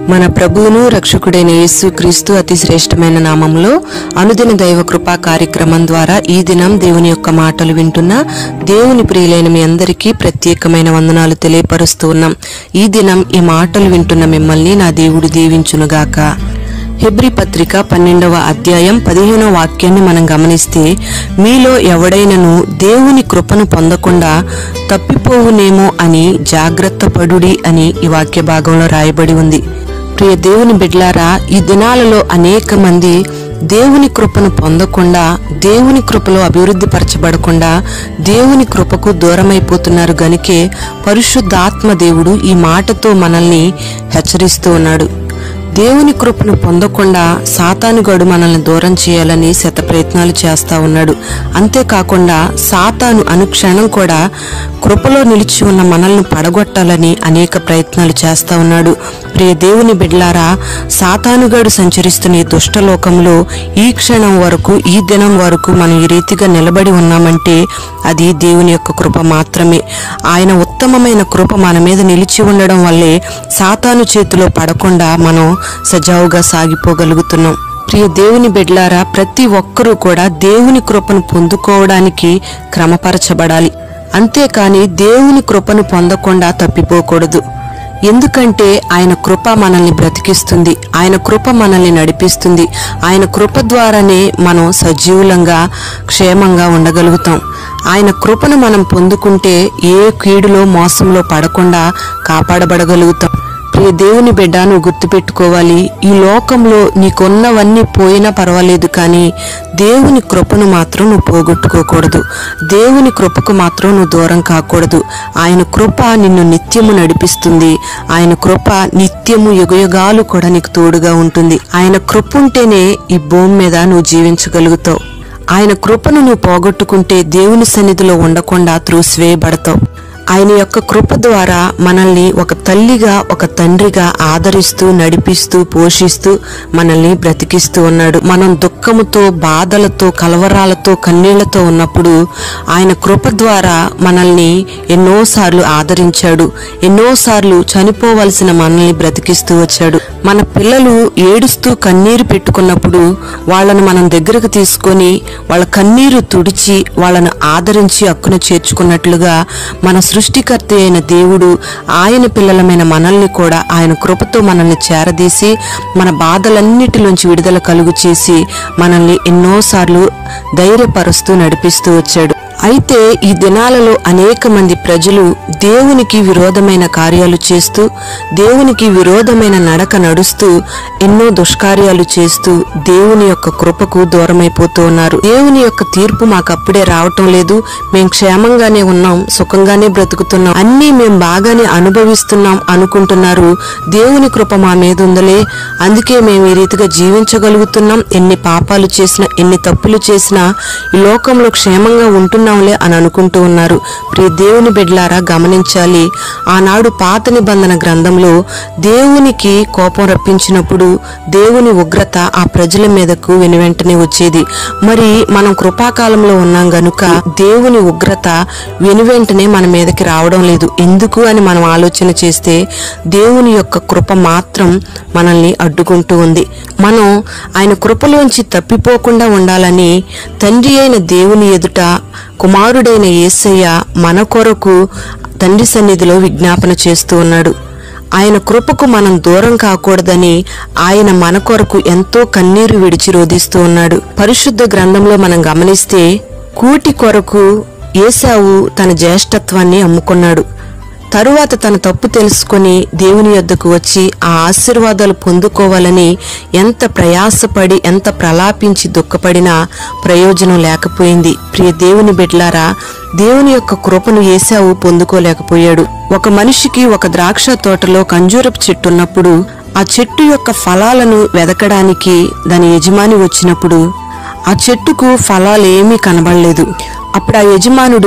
మన ప్రభువును రక్షకుడైన యేసు క్రీస్తు అతి శ్రేష్టమైన నామంలో అనుదిన దైవ కృపా కార్యక్రమం ద్వారా ఈ దినం దేవుని యొక్క మాటలు వింటున్న దేవుని ప్రియులైన మీ అందరికీ ప్రత్యేకమైన వందనాలు తెలియపరుస్తూ ఉన్నాం ఈ దినం ఈ మాటలు వింటున్న మిమ్మల్ని నా దేవుడు దీవించునుగాక హెబ్రి పత్రిక పన్నెండవ అధ్యాయం పదిహేనవ వాక్యాన్ని మనం గమనిస్తే మీలో ఎవడైనను దేవుని కృపను పొందకుండా తప్పిపోవునేమో అని జాగ్రత్త పడుడి అని ఈ వాక్య భాగంలో రాయబడి ఉంది ప్రియ దేవుని బిడ్లారా ఈ దినాలలో అనేక మంది దేవుని కృపను పొందకుండా దేవుని కృపలో అభివృద్ధి పరచబడకుండా దేవుని కృపకు దూరమైపోతున్నారు గనికే పరిశుద్ధాత్మ దేవుడు ఈ మాటతో మనల్ని హెచ్చరిస్తూ ఉన్నాడు దేవుని కృపను పొందకుండా సాతానుగాడు మనల్ని దూరం చేయాలని శత ప్రయత్నాలు చేస్తా ఉన్నాడు అంతేకాకుండా సాతాను అనుక్షణం కూడా కృపలో నిలిచి ఉన్న మనల్ని పడగొట్టాలని అనేక ప్రయత్నాలు చేస్తా ఉన్నాడు ప్రియ దేవుని బిడ్లారా సాతానుగాడు సంచరిస్తున్న ఈ దుష్టలోకంలో ఈ క్షణం వరకు ఈ దినం వరకు మనం ఈ రీతిగా నిలబడి ఉన్నామంటే అది దేవుని యొక్క కృప మాత్రమే ఆయన ఉత్తమమైన కృప మన మీద నిలిచి ఉండడం వల్లే సాతాను చేతిలో పడకుండా మనం సజావుగా సాగిపోగలుగుతున్నాం ప్రియ దేవుని బిడ్లారా ప్రతి ఒక్కరూ కూడా దేవుని కృపను పొందుకోవడానికి క్రమపరచబడాలి అంతేకాని దేవుని కృపను పొందకుండా తప్పిపోకూడదు ఎందుకంటే ఆయన కృప మనల్ని బ్రతికిస్తుంది ఆయన కృప మనల్ని నడిపిస్తుంది ఆయన కృప ద్వారానే మనం సజీవులంగా క్షేమంగా ఉండగలుగుతాం ఆయన కృపను మనం పొందుకుంటే ఏ కీడులో మోసంలో పడకుండా కాపాడబడగలుగుతాం ప్రియ దేవుని బిడ్డ నువ్వు గుర్తుపెట్టుకోవాలి ఈ లోకంలో నీకున్నవన్నీ పోయినా పర్వాలేదు కానీ దేవుని కృపను మాత్రం నువ్వు పోగొట్టుకోకూడదు దేవుని కృపకు మాత్రం నువ్వు దూరం కాకూడదు ఆయన కృప నిన్ను నిత్యము నడిపిస్తుంది ఆయన కృప నిత్యము యుగయుగాలు కూడా నీకు తోడుగా ఉంటుంది ఆయన కృప ఉంటేనే ఈ భూమి మీద నువ్వు జీవించగలుగుతావు ఆయన కృపను నువ్వు పోగొట్టుకుంటే దేవుని సన్నిధిలో ఉండకుండా త్రూసివేయబడతావు ఆయన యొక్క కృప ద్వారా మనల్ని ఒక తల్లిగా ఒక తండ్రిగా ఆదరిస్తూ నడిపిస్తూ పోషిస్తూ మనల్ని బ్రతికిస్తూ ఉన్నాడు మనం దుఃఖముతో బాధలతో కలవరాలతో కన్నీళ్లతో ఉన్నప్పుడు ఆయన కృప ద్వారా మనల్ని ఎన్నోసార్లు ఆదరించాడు ఎన్నోసార్లు చనిపోవలసిన మనల్ని బ్రతికిస్తూ వచ్చాడు మన పిల్లలు ఏడుస్తూ కన్నీరు పెట్టుకున్నప్పుడు వాళ్ళను మనం దగ్గరకు తీసుకొని వాళ్ళ కన్నీరు తుడిచి వాళ్ళను ఆదరించి అక్కున చేర్చుకున్నట్లుగా మన సృష్టికర్త అయిన దేవుడు ఆయన పిల్లలమైన మనల్ని కూడా ఆయన కృపతో మనల్ని చేరదీసి మన బాధలన్నిటిలోంచి విడుదల కలుగు చేసి మనల్ని ఎన్నోసార్లు ధైర్యపరుస్తూ నడిపిస్తూ వచ్చాడు అయితే ఈ దినాలలో అనేక మంది ప్రజలు దేవునికి విరోధమైన కార్యాలు చేస్తూ దేవునికి విరోధమైన నడక నడుస్తూ ఎన్నో దుష్కార్యాలు చేస్తూ దేవుని యొక్క కృపకు దూరమైపోతూ ఉన్నారు దేవుని యొక్క తీర్పు మాకు అప్పుడే రావటం లేదు మేము క్షేమంగానే ఉన్నాం సుఖంగానే బ్రతుకుతున్నాం అన్నీ మేము బాగానే అనుభవిస్తున్నాం అనుకుంటున్నారు దేవుని కృప మా మీద ఉందలే అందుకే మేము ఈ రీతిగా జీవించగలుగుతున్నాం ఎన్ని పాపాలు చేసినా ఎన్ని తప్పులు చేసినా ఈ లోకంలో క్షేమంగా ఉంటున్నాంలే అని అనుకుంటూ ఉన్నారు ప్రియ దేవుని బిడ్లారా గమనించాలి ఆనాడు పాత నిబంధన గ్రంథంలో దేవునికి కోపం రప్పించినప్పుడు దేవుని ఉగ్రత ఆ ప్రజల మీదకు వెనువెంటనే వచ్చేది మరి మనం కృపాకాలంలో ఉన్నాం గనుక దేవుని ఉగ్రత వెనువెంటనే మన మీదకి రావడం లేదు ఎందుకు అని మనం ఆలోచన చేస్తే దేవుని యొక్క కృప మాత్రం మనల్ని అడ్డుకుంటూ ఉంది మనం ఆయన కృపలోంచి తప్పిపోకుండా ఉండాలని తండ్రి అయిన దేవుని ఎదుట కుమారుడైన యేసయ్య మన కొరకు తండ్రి సన్నిధిలో విజ్ఞాపన చేస్తూ ఉన్నాడు ఆయన కృపకు మనం దూరం కాకూడదని ఆయన మన కొరకు ఎంతో కన్నీరు విడిచి రోధిస్తూ ఉన్నాడు పరిశుద్ధ గ్రంథంలో మనం గమనిస్తే కూటి కొరకు ఏసావు తన జ్యేష్ఠత్వాన్ని అమ్ముకున్నాడు తరువాత తన తప్పు తెలుసుకొని దేవుని యొద్దకు వచ్చి ఆ ఆశీర్వాదాలు పొందుకోవాలని ఎంత ప్రయాసపడి ఎంత ప్రలాపించి దుఃఖపడినా ప్రయోజనం లేకపోయింది ప్రియ దేవుని బిడ్లారా దేవుని యొక్క కృపను ఏసావు పొందుకోలేకపోయాడు ఒక మనిషికి ఒక ద్రాక్ష తోటలో కంజూరపు చెట్టు ఉన్నప్పుడు ఆ చెట్టు యొక్క ఫలాలను వెదకడానికి దాని యజమాని వచ్చినప్పుడు ఆ చెట్టుకు ఫలాలేమీ కనబడలేదు అప్పుడు ఆ యజమానుడు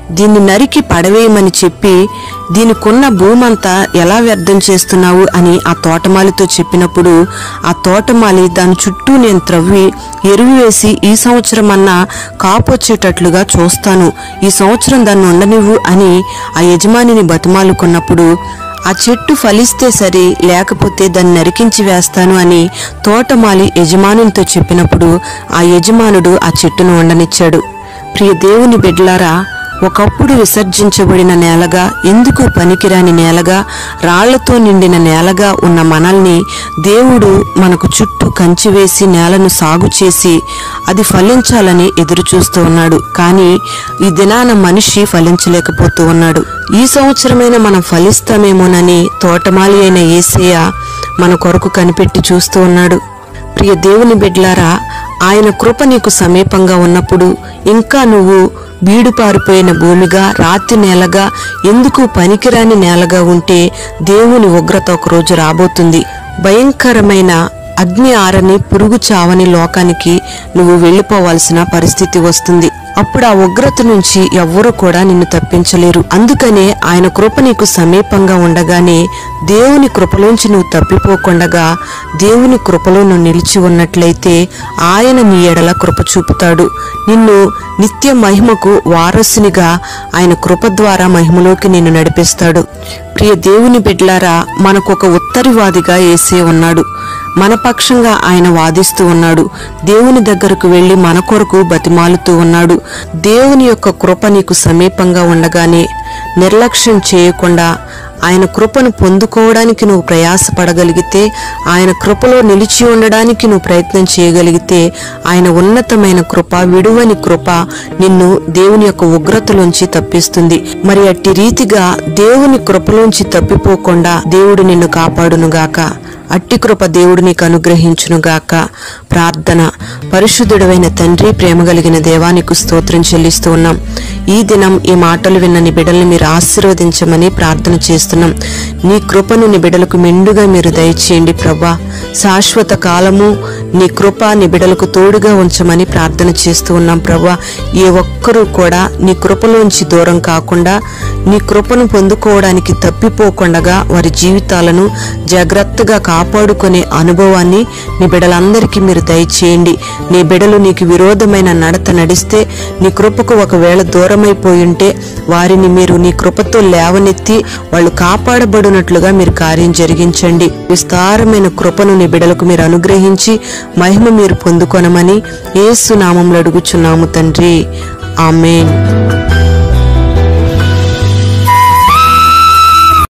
దీన్ని నరికి పడవేయమని చెప్పి దీనికున్న భూమంతా ఎలా వ్యర్థం చేస్తున్నావు అని ఆ తోటమాలితో చెప్పినప్పుడు ఆ తోటమాలి దాని చుట్టూ నేను త్రవ్వి ఎరువు వేసి ఈ సంవత్సరం అన్నా కాపు వచ్చేటట్లుగా చూస్తాను ఈ సంవత్సరం దాన్ని ఉండనివ్వు అని ఆ యజమానిని బతిమాలుకున్నప్పుడు ఆ చెట్టు ఫలిస్తే సరి లేకపోతే దాన్ని నరికించి వేస్తాను అని తోటమాలి యజమానునితో చెప్పినప్పుడు ఆ యజమానుడు ఆ చెట్టును ఉండనిచ్చాడు ప్రియ దేవుని బిడ్లారా ఒకప్పుడు విసర్జించబడిన నేలగా ఎందుకు పనికిరాని నేలగా రాళ్లతో నిండిన నేలగా ఉన్న మనల్ని దేవుడు మనకు చుట్టూ కంచి వేసి నేలను సాగు చేసి అది ఫలించాలని ఎదురు చూస్తూ ఉన్నాడు కానీ ఈ దినాన మనిషి ఫలించలేకపోతూ ఉన్నాడు ఈ సంవత్సరమైన మనం ఫలిస్తామేమోనని తోటమాలి అయిన ఏసయ్య మన కొరకు కనిపెట్టి చూస్తూ ఉన్నాడు ప్రియ దేవుని బిడ్లారా ఆయన కృప నీకు సమీపంగా ఉన్నప్పుడు ఇంకా నువ్వు బీడు పారిపోయిన భూమిగా రాతి నేలగా ఎందుకు పనికిరాని నేలగా ఉంటే దేవుని ఉగ్రత ఒకరోజు రాబోతుంది భయంకరమైన అగ్ని ఆరని పురుగు చావని లోకానికి నువ్వు వెళ్ళిపోవాల్సిన పరిస్థితి వస్తుంది అప్పుడు ఆ ఉగ్రత నుంచి ఎవ్వరూ కూడా నిన్ను తప్పించలేరు అందుకనే ఆయన కృప నీకు సమీపంగా ఉండగానే దేవుని కృపలోంచి నువ్వు తప్పిపోకుండగా దేవుని కృపలో నువ్వు నిలిచి ఉన్నట్లయితే ఆయన నీ ఎడల కృప చూపుతాడు నిన్ను నిత్య మహిమకు వారసునిగా ఆయన కృప ద్వారా మహిమలోకి నిన్ను నడిపిస్తాడు ప్రియ దేవుని బిడ్లారా మనకు ఒక ఉత్తరివాదిగా ఏసే ఉన్నాడు మన పక్షంగా ఆయన వాదిస్తూ ఉన్నాడు దేవుని దగ్గరకు వెళ్లి మన కొరకు బతిమాలుతూ ఉన్నాడు దేవుని యొక్క కృప నీకు సమీపంగా ఉండగానే నిర్లక్ష్యం చేయకుండా ఆయన కృపను పొందుకోవడానికి నువ్వు ప్రయాసపడగలిగితే ఆయన కృపలో నిలిచి ఉండడానికి నువ్వు ప్రయత్నం చేయగలిగితే ఆయన ఉన్నతమైన కృప విడువని కృప నిన్ను దేవుని యొక్క ఉగ్రతలోంచి తప్పిస్తుంది మరి అట్టి రీతిగా దేవుని కృపలోంచి తప్పిపోకుండా దేవుడు నిన్ను కాపాడునుగాక అట్టి కృప దేవుడు నీకు అనుగ్రహించునుగాక ప్రార్థన పరిశుద్ధుడైన తండ్రి ప్రేమ కలిగిన దేవానికి స్తోత్రం చెల్లిస్తూ ఉన్నాం ఈ దినం ఈ మాటలు విన్న నీ బిడ్డల్ని మీరు ఆశీర్వదించమని ప్రార్థన చేస్తున్నాం నీ కృపను నీ బిడ్డలకు మెండుగా మీరు దయచేయండి ప్రభా శాశ్వత కాలము నీ కృప నీ బిడ్డలకు తోడుగా ఉంచమని ప్రార్థన చేస్తూ ఉన్నాం ప్రభా ఏ ఒక్కరూ కూడా నీ కృపలోంచి దూరం కాకుండా నీ కృపను పొందుకోవడానికి తప్పిపోకుండా వారి జీవితాలను జాగ్రత్తగా కాపాడుకునే అనుభవాన్ని నీ బిడ్డలందరికీ మీరు దయచేయండి నీ బిడ్డలు నీకు విరోధమైన నడత నడిస్తే నీ కృపకు ఒకవేళ దూరమైపోయి ఉంటే వారిని మీరు నీ కృపతో లేవనెత్తి వాళ్ళు కాపాడబడినట్లుగా మీరు కార్యం జరిగించండి విస్తారమైన కృపను నీ బిడ్డలకు మీరు అనుగ్రహించి మహిమ మీరు పొందుకొనమని ఏసు నామంలో అడుగుచున్నాము తండ్రి ఆమెన్